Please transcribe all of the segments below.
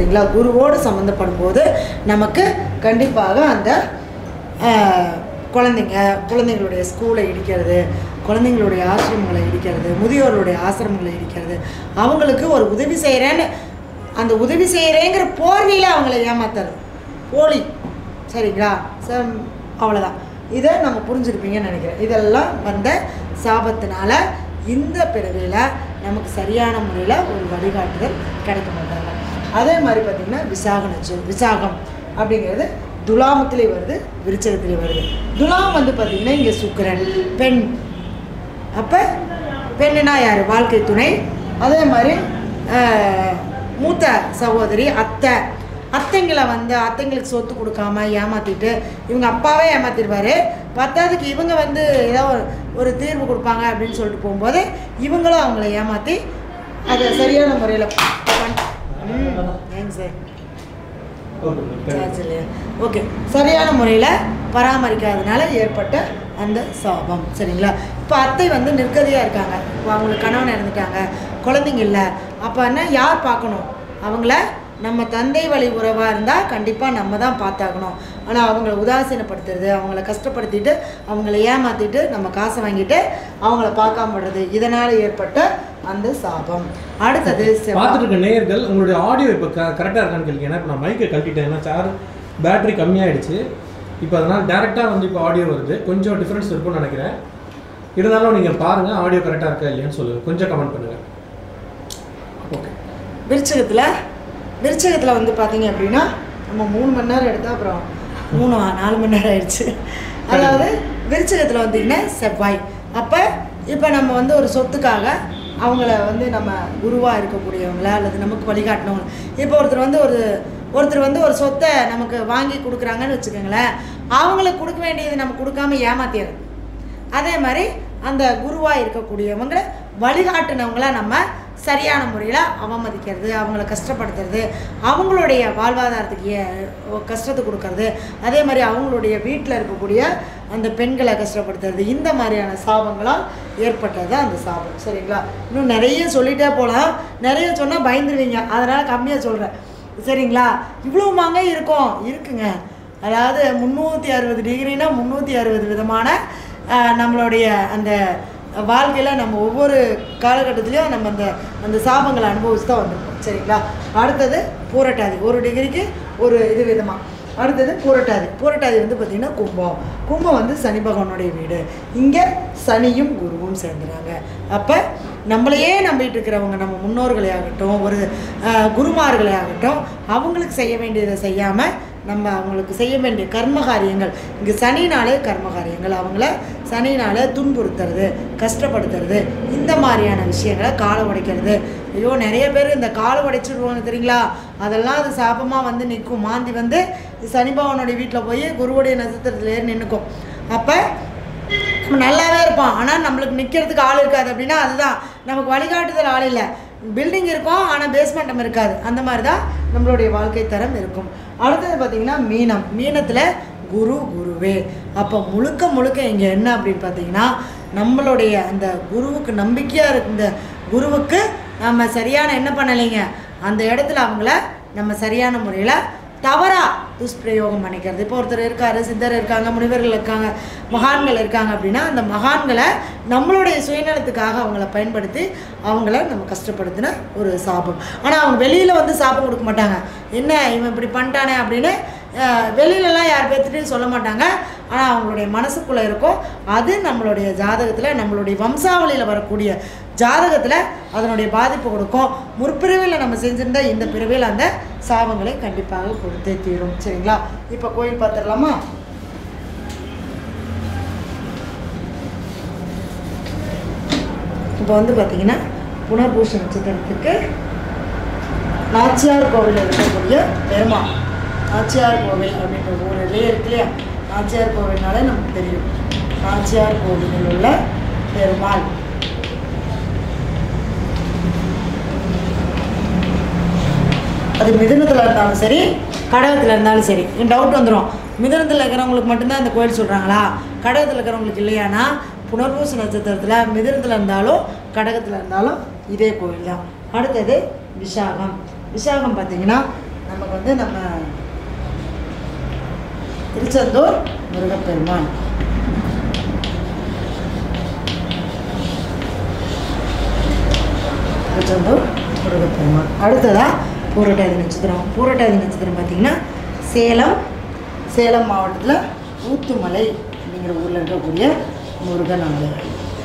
சரிங்களா குருவோடு சம்மந்தப்படும் போது நமக்கு கண்டிப்பாக அந்த ஆஹ், குழந்தைங்க குழந்தைங்களுடைய ஸ்கூலை இடிக்கிறது குழந்தைங்களுடைய ஆசிரமங்களை இடிக்கிறது முதியோர்களுடைய ஆசிரமங்களை இடிக்கிறது அவங்களுக்கு ஒரு உதவி செய்கிறேன்னு அந்த உதவி செய்கிறேங்கிற போர்வையில் அவங்கள ஏமாத்துறது போலி சரிங்களா சம் அவ்வளோதான் இதை நம்ம புரிஞ்சிருப்பீங்கன்னு நினைக்கிறேன் இதெல்லாம் வந்த சாபத்தினால இந்த பிறவியில் நமக்கு சரியான முறையில் ஒரு வழிகாட்டுதல் கிடைக்க மாட்டாங்க அதே மாதிரி பார்த்திங்கன்னா விசாக நட்சம் விசாகம் அப்படிங்கிறது துலாமத்திலே வருது விருச்சகத்திலே வருது துலாம் வந்து பார்த்திங்கன்னா இங்கே சுக்கிரன் பெண் அப்போ பெண்ணுனா யார் வாழ்க்கை துணை அதே மாதிரி ஆஹ், மூத்த சகோதரி அத்தை அத்தைங்களை வந்து அத்தைங்களுக்கு சொத்து கொடுக்காம ஏமாற்றிட்டு இவங்க அப்பாவே ஏமாத்திடுவாரு பத்தாவதுக்கு இவங்க வந்து ஏதோ ஒரு- ஒரு தீர்வு கொடுப்பாங்க அப்படின்னு சொல்லிட்டு போகும்போது இவங்களும் அவங்கள ஏமாற்றி அதை சரியான முறையில் ஏங்க சார் சார்ஜ் இல்லையா ஓகே சரியான முறையில் பராமரிக்காதனால ஏற்பட்ட அந்த சாபம் சரிங்களா இப்போ அத்தை வந்து நிற்கதியாக இருக்காங்க இப்போ அவங்களுக்கு கணவன் இறந்துட்டாங்க குழந்தைங்க இல்லை அப்போ என்ன யார் பார்க்கணும் அவங்கள நம்ம தந்தை வழி உறவாக இருந்தால் கண்டிப்பாக நம்ம தான் பார்த்தாகணும் ஆனால் அவங்கள உதாசீனப்படுத்துறது அவங்கள கஷ்டப்படுத்திட்டு அவங்கள ஏமாற்றிட்டு நம்ம காசை வாங்கிட்டு அவங்கள பார்க்காம விடுறது இதனால் ஏற்பட்ட அந்த சாபம் அடுத்தது செவ்வாய். பார்த்துட்டு இருக்க நேயர்கள் உங்களுடைய ஆடியோ இப்போ க கரெக்டாக இருக்கான்னு கேளுங்க ஏன்னா இப்போ நான் மைக்கை கழட்டிட்டேன் ஏன்னா சார் பேட்டரி கம்மியாயிடுச்சு இப்போ அதனால் டேரெக்டாக வந்து இப்போ ஆடியோ வருது கொஞ்சம் டிஃப்ரென்ஸ் இருக்கும்னு நினைக்கிறேன் இருந்தாலும் நீங்கள் பாருங்கள் ஆடியோ கரெக்டாக இருக்கா இல்லையான்னு சொல்லுங்கள் கொஞ்சம் கமெண்ட் பண்ணுங்கள் ஓகே விருச்சகத்தில் விருச்சகத்தில் வந்து பார்த்தீங்க அப்படின்னா நம்ம மூணு மணி நேரம் எடுத்தால் அப்புறம் மூணு நாலு மணி நேரம் ஆயிடுச்சு அதாவது விருச்சகத்தில் வந்தீங்கன்னா செவ்வாய் அப்போ இப்போ நம்ம வந்து ஒரு சொத்துக்காக அவங்கள வந்து நம்ம குருவாக இருக்கக்கூடியவங்கள அல்லது நமக்கு வழிகாட்டினவங்க இப்போ ஒருத்தர் வந்து ஒரு ஒருத்தர் வந்து ஒரு சொத்தை நமக்கு வாங்கி கொடுக்குறாங்கன்னு வச்சுக்கோங்களேன் அவங்களுக்கு கொடுக்க வேண்டியது நம்ம கொடுக்காம ஏமாத்திடுறது அதே மாதிரி அந்த குருவாக இருக்கக்கூடியவங்க வழிகாட்டுனவங்கள நம்ம சரியான முறையில் அவமதிக்கிறது அவங்கள கஷ்டப்படுத்துறது அவங்களுடைய வாழ்வாதாரத்துக்கு ஏ- கஷ்டத்தை கொடுக்கறது அதே மாதிரி அவங்களுடைய வீட்டில் இருக்கக்கூடிய அந்த பெண்களை கஷ்டப்படுத்துறது இந்த மாதிரியான சாபங்களால் ஏற்பட்டது அந்த சாபம் சரிங்களா இன்னும் நிறைய சொல்லிட்டே போகலாம் நிறைய சொன்னால் பயந்துருவீங்க அதனால் கம்மியாக சொல்கிறேன் சரிங்களா இவ்வளோ மாங்க இருக்கும் இருக்குங்க அதாவது முந்நூற்றி அறுபது டிகிரினா முந்நூற்றி அறுபது விதமான ஆஹ், நம்மளுடைய அந்த வாழ்க்கையில் நம்ம ஒவ்வொரு காலகட்டத்திலையும் நம்ம அந்த அந்த சாபங்களை அனுபவிச்சு தான் வந்திருக்கோம் சரிங்களா அடுத்தது பூரட்டாதி ஒரு டிகிரிக்கு ஒரு இது விதமாக அடுத்தது பூரட்டாதி பூரட்டாதி வந்து பார்த்திங்கன்னா கும்பம் கும்பம் வந்து சனி பகவானுடைய வீடு இங்கே சனியும் குருவும் சேர்ந்துறாங்க அப்போ நம்மளையே நம்பிட்டு இருக்கிறவங்க நம்ம முன்னோர்களே ஆகட்டும் ஒரு ஆஹ், குருமார்களே ஆகட்டும் அவங்களுக்கு செய்ய வேண்டியதை செய்யாமல் நம்ம அவங்களுக்கு செய்ய வேண்டிய கர்ம காரியங்கள் இங்கே சனினாலே கர்ம காரியங்கள் அவங்கள சனினால துன்புறுத்துறது கஷ்டப்படுத்துறது இந்த மாதிரியான விஷயங்களை காலை உடைக்கிறது ஐயோ நிறைய பேர் இந்த காலை உடைச்சிடுவாங்க தெரியுங்களா அதெல்லாம் அது சாபமாக வந்து நிற்கும் மாந்தி வந்து சனி பகவானுடைய வீட்டில் போய் குருவுடைய நட்சத்திரத்தில் ஏறி நின்றுக்கும் அப்போ நம்ம நல்லாவே இருப்போம் ஆனால் நம்மளுக்கு நிற்கிறதுக்கு ஆள் இருக்காது அப்படின்னா அதுதான் நமக்கு வழிகாட்டுதல் ஆள் இல்லை பில்டிங் இருக்கும் ஆனால் பேஸ்மெண்ட் நம்ம இருக்காது அந்த மாதிரி தான் நம்மளுடைய வாழ்க்கை தரம் இருக்கும் அடுத்தது பார்த்திங்கன்னா மீனம் மீனத்தில் குரு குருவே அப்போ முழுக்க முழுக்க இங்கே என்ன அப்படின்னு பார்த்தீங்கன்னா நம்மளுடைய அந்த குருவுக்கு நம்பிக்கையாக இருக்க இந்த குருவுக்கு நம்ம சரியான என்ன பண்ணலைங்க அந்த இடத்துல அவங்கள நம்ம சரியான முறையில் தவறா துஷ்பிரயோகம் பண்ணிக்கிறது இப்போ ஒருத்தர் இருக்காரு சித்தர் இருக்காங்க முனிவர்கள் இருக்காங்க மகான்கள் இருக்காங்க அப்படின்னா அந்த மகான்களை நம்மளுடைய சுயநலத்துக்காக அவங்கள பயன்படுத்தி அவங்கள நம்ம கஷ்டப்படுத்தின ஒரு சாபம் ஆனால் அவங்க வெளியில் வந்து சாபம் கொடுக்க மாட்டாங்க என்ன இவன் இப்படி பண்ணிட்டானே அப்படின்னு அஹ், வெளியிலலாம் யார் பேர்த்துட்டையும் சொல்ல மாட்டாங்க ஆனால் அவங்களுடைய மனசுக்குள்ளே இருக்கும் அது நம்மளுடைய ஜாதகத்தில் நம்மளுடைய வம்சாவளியில் வரக்கூடிய ஜாதகத்தில் அதனுடைய பாதிப்பு கொடுக்கும் முற்பிறவியில் நம்ம செஞ்சிருந்த இந்த பிறவியில் அந்த சாபங்களை கண்டிப்பாக கொடுத்தே தீரும் சரிங்களா இப்போ கோயில் பார்த்துடலாமா இப்போ வந்து பார்த்தீங்கன்னா புனர்பூச நட்சத்திரத்துக்கு நாச்சியார் கோவில் இருக்கக்கூடிய பெருமாள் நாச்சியார் கோவில் அப்படின்ற ஊரிலே இருக்கு இல்லையா நாச்சியார் கோவில்னாலே நமக்கு தெரியும் நாச்சியார் கோவிலில் உள்ள பெருமாள் அது மிதுனத்தில் இருந்தாலும் சரி கடகத்தில் இருந்தாலும் சரி டவுட் வந்துடும் மிதுனத்தில் இருக்கிறவங்களுக்கு மட்டும்தான் இந்த கோயில் சொல்கிறாங்களா கடகத்தில் இருக்கிறவங்களுக்கு இல்லையானா புனர்பூச நட்சத்திரத்தில் மிதுனத்தில் இருந்தாலும் கடகத்தில் இருந்தாலும் இதே கோயில் தான் அடுத்தது விஷாகம் விஷாகம் பார்த்தீங்கன்னா நமக்கு வந்து நம்ம திருச்செந்தூர் முருகப்பெருமான் திருச்செந்தூர் முருகப்பெருமான் அடுத்ததாக பூரட்டாதி நட்சத்திரம் பூரட்டாதி நட்சத்திரம் பார்த்திங்கன்னா சேலம் சேலம் மாவட்டத்தில் ஊத்துமலை அப்படிங்கிற ஊரில் இருக்கக்கூடிய முருகன் ஆலயம்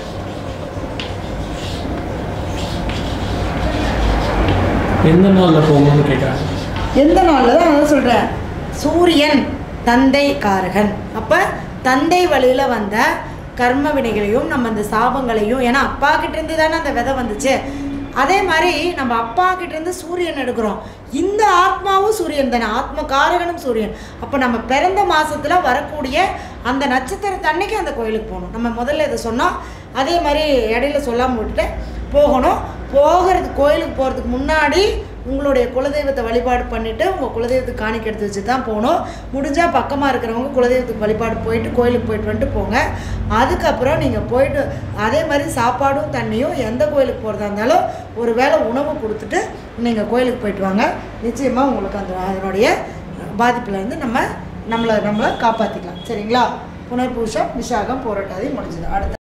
எந்த நாளில் போகணும்னு கேட்குறாங்க எந்த நாளில் தான் அதான் சொல்கிறேன் சூரியன் தந்தை காரகன் அப்போ தந்தை வழியில் வந்த கர்ம வினைகளையும் நம்ம அந்த சாபங்களையும் ஏன்னா அப்பா கிட்ட இருந்து தானே அந்த விதை வந்துச்சு அதே மாதிரி நம்ம அப்பா கிட்ட இருந்து சூரியன் எடுக்கிறோம் இந்த ஆத்மாவும் சூரியன் தானே ஆத்ம காரகனும் சூரியன் அப்போ நம்ம பிறந்த மாசத்துல வரக்கூடிய அந்த நட்சத்திரத்து அன்னைக்கு அந்த கோயிலுக்கு போகணும் நம்ம முதல்ல இதை சொன்னோம் அதே மாதிரி இடையில சொல்லாமல் விட்டுட்டு போகணும் போகிறது கோயிலுக்கு போகிறதுக்கு முன்னாடி உங்களுடைய குலதெய்வத்தை வழிபாடு பண்ணிவிட்டு உங்கள் குலதெய்வத்துக்கு காணிக்கை எடுத்து வச்சு தான் போகணும் முடிஞ்சால் பக்கமாக இருக்கிறவங்க குலதெய்வத்துக்கு வழிபாடு போயிட்டு கோயிலுக்கு போயிட்டு வந்துட்டு போங்க அதுக்கப்புறம் நீங்கள் போயிட்டு அதே மாதிரி சாப்பாடும் தண்ணியும் எந்த கோயிலுக்கு போகிறதா இருந்தாலும் ஒரு வேளை உணவு கொடுத்துட்டு நீங்கள் கோயிலுக்கு போயிட்டு வாங்க நிச்சயமாக உங்களுக்கு அந்த அதனுடைய பாதிப்புலேருந்து நம்ம நம்மளை நம்மளை காப்பாற்றிக்கலாம் சரிங்களா புனர்பூஷம் விஷாகம் போராட்டாதி முடிஞ்சது அடுத்த